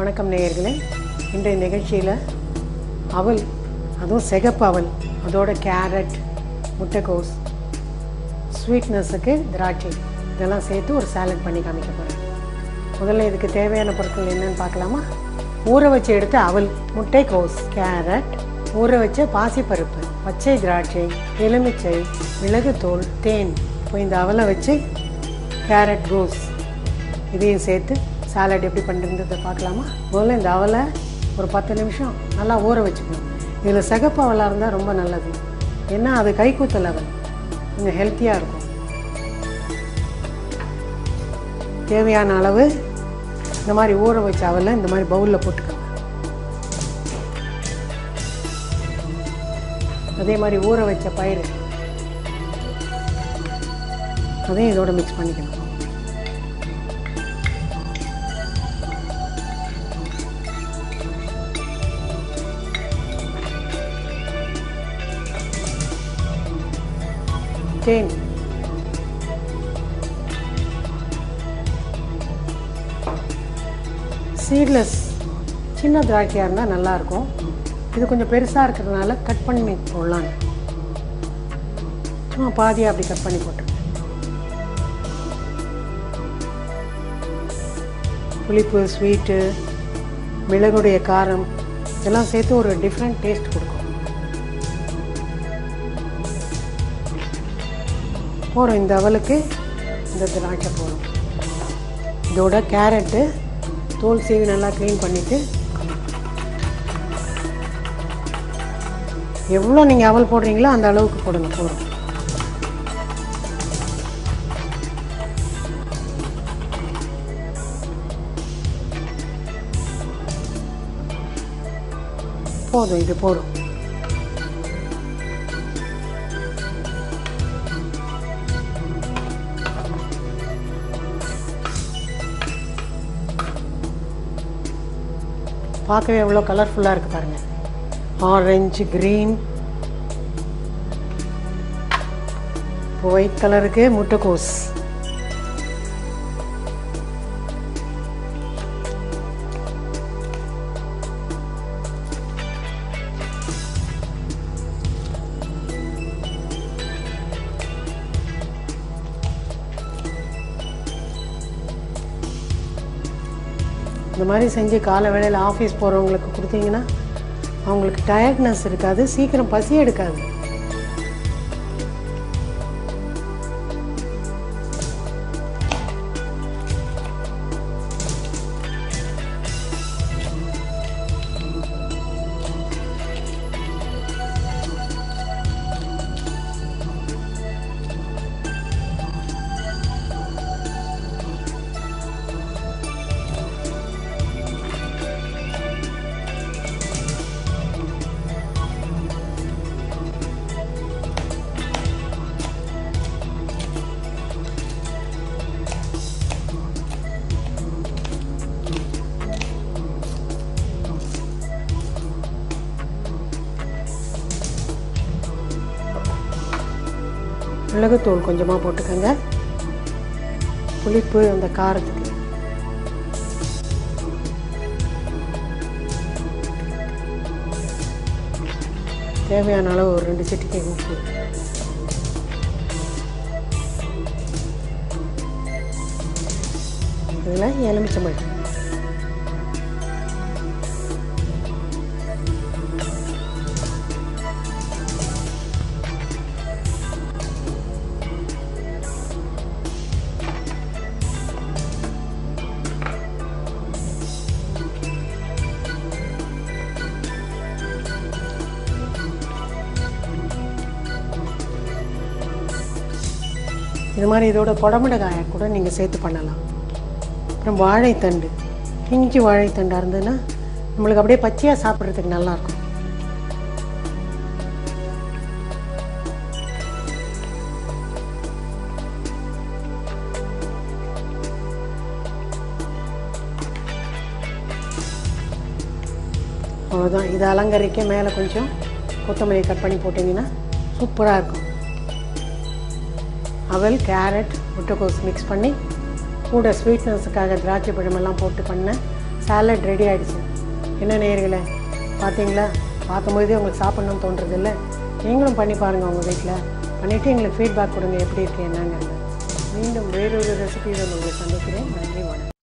வணக்கம் நேயர்களே இன்றைய நிகழ்ச்சியில் அவல் அதுவும் சிகப்பு அவல் அதோட கேரட் முட்டைக்கோஸ் ஸ்வீட்னஸுக்கு திராட்சை இதெல்லாம் சேர்த்து ஒரு சாலட் பண்ணி காமிக்க போகிறேன் முதல்ல இதுக்கு தேவையான பொருட்கள் என்னன்னு பார்க்கலாமா ஊற வச்சு எடுத்த அவல் முட்டைக்கோஸ் கேரட் ஊற வச்ச பாசிப்பருப்பு பச்சை திராட்சை எலுமிச்சை மிளகுத்தூள் தேன் இப்போ இந்த அவலை வச்சு கேரட் கோஸ் இதையும் சேர்த்து சாலட் எப்படி பண்ணுறதை பார்க்கலாமா முதல்ல இந்த அவலை ஒரு பத்து நிமிஷம் நல்லா ஊற வச்சுக்கணும் இதில் சிகப்பு அவலாக இருந்தால் ரொம்ப நல்லது ஏன்னா அது கைக்கூத்தல் அவல் கொஞ்சம் ஹெல்த்தியாக இருக்கும் தேவையான அளவு இந்த மாதிரி ஊற வச்ச அவலை இந்த மாதிரி பவுலில் போட்டுக்கோங்க அதே மாதிரி ஊற வச்ச பயிறு அதையும் இதோட மிக்ஸ் பண்ணிக்கணும் தேன் சீட்லெஸ் சின்ன திராட்சையாக இருந்தால் நல்லாயிருக்கும் இது கொஞ்சம் பெருசாக இருக்கிறதுனால கட் பண்ணி போடலாம் சும்மா பாதியாக அப்படி கட் பண்ணி போட்டு புளிப்பு ஸ்வீட்டு மிளகுடைய காரம் இதெல்லாம் சேர்த்து ஒரு டிஃப்ரெண்ட் டேஸ்ட் கொடுக்கும் போகிறோம் இந்த அவலுக்கு இந்த திராட்சை போகிறோம் இதோட கேரட்டு தோல் சீவி நல்லா க்ளீன் பண்ணிவிட்டு எவ்வளோ நீங்கள் அவல் போடுறீங்களோ அந்த அளவுக்கு போடுங்க போதும் போதும் இது போதும் பார்க்கவே எவ்வளோ கலர்ஃபுல்லாக இருக்குது பாருங்கள் ஆரஞ்சு க்ரீன் இப்போ ஒயிட் கலருக்கு முட்டைக்கோஸ் இந்த மாதிரி செஞ்சு காலை வேளையில் ஆஃபீஸ் போகிறவங்களுக்கு கொடுத்தீங்கன்னா அவங்களுக்கு டயர்ட்னஸ் இருக்காது சீக்கிரம் பசி எடுக்காது மிளகுத்தூள் கொஞ்சமாக போட்டுக்கோங்க புளிப்பு அந்த காரத்துக்கு தேவையான அளவு ஒரு ரெண்டு சிட்டிக்கை உப்பு இதில் எலுமிச்சம்பழம் இது மாதிரி இதோட குடமிளகாயை கூட நீங்கள் சேர்த்து பண்ணலாம் அப்புறம் வாழைத்தண்டு பிஞ்சு வாழைத்தண்டாக இருந்ததுன்னா நம்மளுக்கு அப்படியே பச்சையாக சாப்பிட்றதுக்கு நல்லாயிருக்கும் அவ்வளோதான் இதை அலங்கரிக்க மேலே கொஞ்சம் கொத்தமல்லி கட் பண்ணி போட்டிங்கன்னா சூப்பராக இருக்கும் அவல் கேரட் முட்டைக்கோஸ் மிக்ஸ் பண்ணி கூட ஸ்வீட்னஸுக்காக திராட்சை பழமெல்லாம் போட்டு பண்ண சாலட் ரெடி ஆயிடுச்சு என்ன நேயர்களே பார்த்தீங்களா பார்க்கும்போதே உங்களுக்கு சாப்பிட்ணும்னு தோன்றதில்ல நீங்களும் பண்ணி பாருங்கள் உங்கள் வீட்டில் பண்ணிவிட்டு எங்களுக்கு ஃபீட்பேக் கொடுங்க எப்படி இருக்கு என்னங்கிறது மீண்டும் வேறொரு ரெசிபியுடன் உங்களை சந்திக்கிறேன் நன்றி வணக்கம்